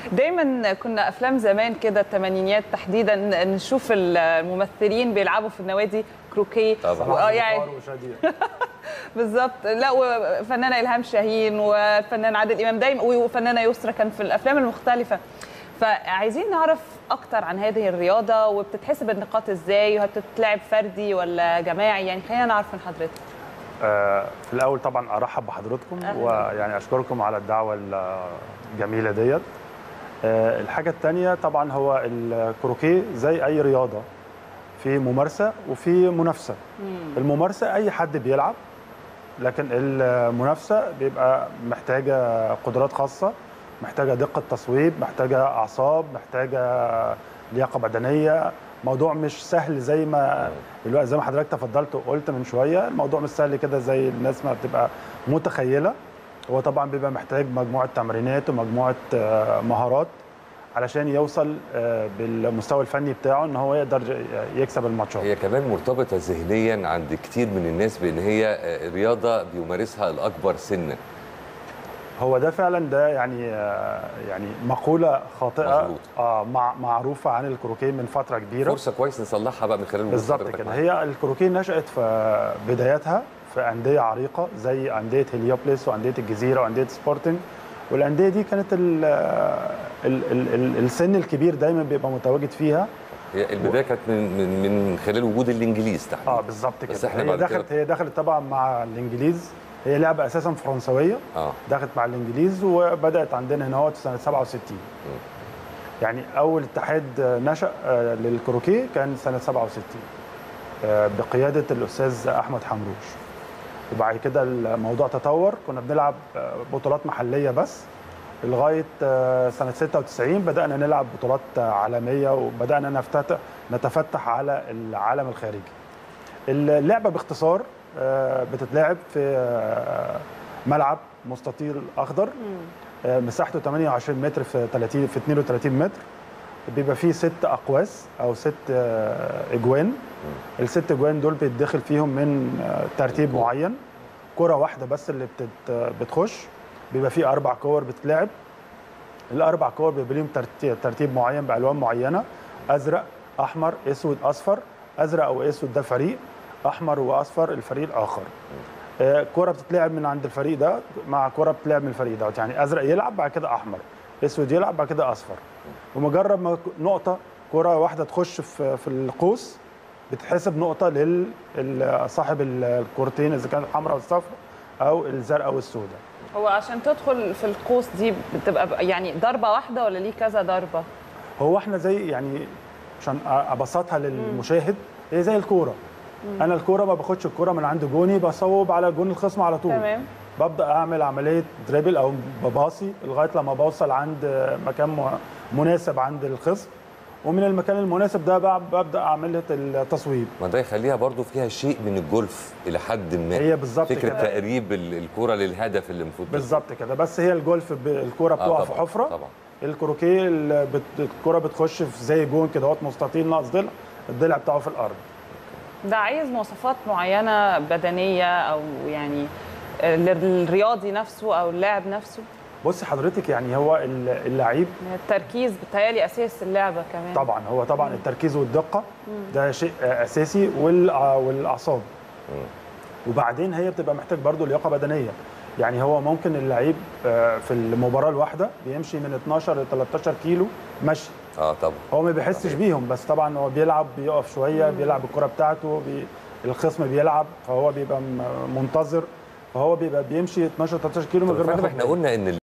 دايما كنا افلام زمان كده الثمانينات تحديدا نشوف الممثلين بيلعبوا في النوادي كروكيه طبعاً. وآه يعني وشادية بالظبط لا وفنانه الهام شاهين والفنان عادل امام دايما وفنانه يسرا كان في الافلام المختلفه فعايزين نعرف اكتر عن هذه الرياضه وبتتحسب النقاط ازاي وهتتلعب فردي ولا جماعي يعني خلينا نعرف من حضرتك آه، في الاول طبعا ارحب بحضراتكم أهلاً. ويعني اشكركم على الدعوه الجميله ديت آه، الحاجه الثانيه طبعا هو الكروكيه زي اي رياضه في ممارسه وفي منافسه الممارسه اي حد بيلعب لكن المنافسه بيبقى محتاجه قدرات خاصه محتاجه دقه تصويب محتاجه اعصاب محتاجه لياقه بدنيه موضوع مش سهل زي ما الوقت زي ما حضرتك تفضلت وقلت من شويه الموضوع مش سهل كده زي الناس ما بتبقى متخيله هو طبعا بيبقى محتاج مجموعه تمرينات ومجموعه آه، مهارات علشان يوصل آه، بالمستوى الفني بتاعه ان هو يقدر يكسب الماتشات هي كمان مرتبطه ذهنيا عند كتير من الناس بان هي آه، رياضه بيمارسها الاكبر سنا هو ده فعلا ده يعني آه، يعني مقوله خاطئه مظبوط. اه مع معروفه عن الكروكيه من فتره كبيره فرصه كويس نصلحها بقى من خلال وجود بالظبط حضرتك كده معانا. هي الكروكيه نشأت في بداياتها في أندية عريقة زي أندية هليوبلس وأندية الجزيرة وأندية سبورتنج والأندية دي كانت ال ال ال ال السن الكبير دايما بيبقى متواجد فيها هي البدايه كانت من من من خلال وجود الانجليز تحديدا اه بالظبط كده بس احنا هي بعد دخلت كده هي دخلت طبعا مع الإنجليز هي لعبة أساسا فرنسوية اه دخلت مع الإنجليز وبدأت عندنا هنا هو سنة 67 يعني أول اتحاد نشأ آه، للكروكيه كان سنة 67 آه، بقيادة الأستاذ أحمد حمروش وبعد كده الموضوع تطور كنا بنلعب آه، بطولات محلية بس لغاية آه، سنة 96 بدأنا نلعب بطولات آه، عالمية وبدأنا نفتتح نتفتح على العالم الخارجي اللعبة باختصار آه، بتتلعب في آه، ملعب مستطيل أخضر آه، مساحته 28 متر في 30 في 32 متر بيبقى فيه ست اقواس او ست آه، اجوان الست اجوان دول بيتدخل فيهم من آه، ترتيب معين كره واحده بس اللي بتت بتخش بيبقى فيه اربع كور بتتلعب الاربع كور بيبقى ليهم ترتيب, ترتيب معين بالوان معينه ازرق احمر اسود اصفر ازرق او اسود ده فريق احمر واصفر الفريق الاخر آه، كرة بتتلعب من عند الفريق ده مع كرة بتتلعب من الفريق ده يعني ازرق يلعب بعد كده احمر اسود يلعب بعد كده اصفر ومجرد ما نقطة كرة واحدة تخش في في القوس بتحسب نقطة لل ال- صاحب ال- الكورتين اذا كانت الحمراء والصفراء او الزرقاء والسوداء هو عشان تدخل في القوس دي بتبقى ب- يعني ضربه واحده ولا ليه كذا ضربه هو احنا زي يعني عشان ابسطها للمشاهد هي زي الكوره انا الكوره ما باخدش الكوره من عند جوني بصوب على جون الخصم على طول تمام ببدا اعمل عمليه دريبل او بباصي لغايه لما بوصل عند مكان م- مناسب عند الخصم ومن المكان المناسب ده بع- ببدا اعمل التصويب ما ده يخليها برضو فيها شيء من الجولف الى حد ما هي بالظبط فكره كده. تقريب ال- الكره للهدف اللي المفروض بالظبط كده بس هي الجولف ب- الكوره آه بتقع في طبعاً، حفره طبعا الكروكيه ال- بت- الكوره بتخش في زي جون كده اهوت مستطيل ناقص ضلع الضلع بتاعه في الارض ده عايز مواصفات معينه بدنيه او يعني آه، للرياضي نفسه او اللاعب نفسه بصي حضرتك يعني هو ال- اللعيب التركيز بتهيألي اساس اللعبه كمان طبعا هو طبعا التركيز والدقه ده شيء اساسي والع- والاعصاب وبعدين هي بتبقى محتاج برضو لياقه بدنيه يعني هو ممكن اللعيب آه، في المباراه الواحده بيمشي من 12 ل 13 كيلو مشي اه طبعا هو ما بيحسش بيهم بس طبعا هو بيلعب بيقف شويه بيلعب الكره بتاعته بي الخصم بيلعب فهو بيبقى م- منتظر فهو بيبقى بيمشي 12 13 كيلو من غير ما فندم ياخد احنا بالك. قلنا ان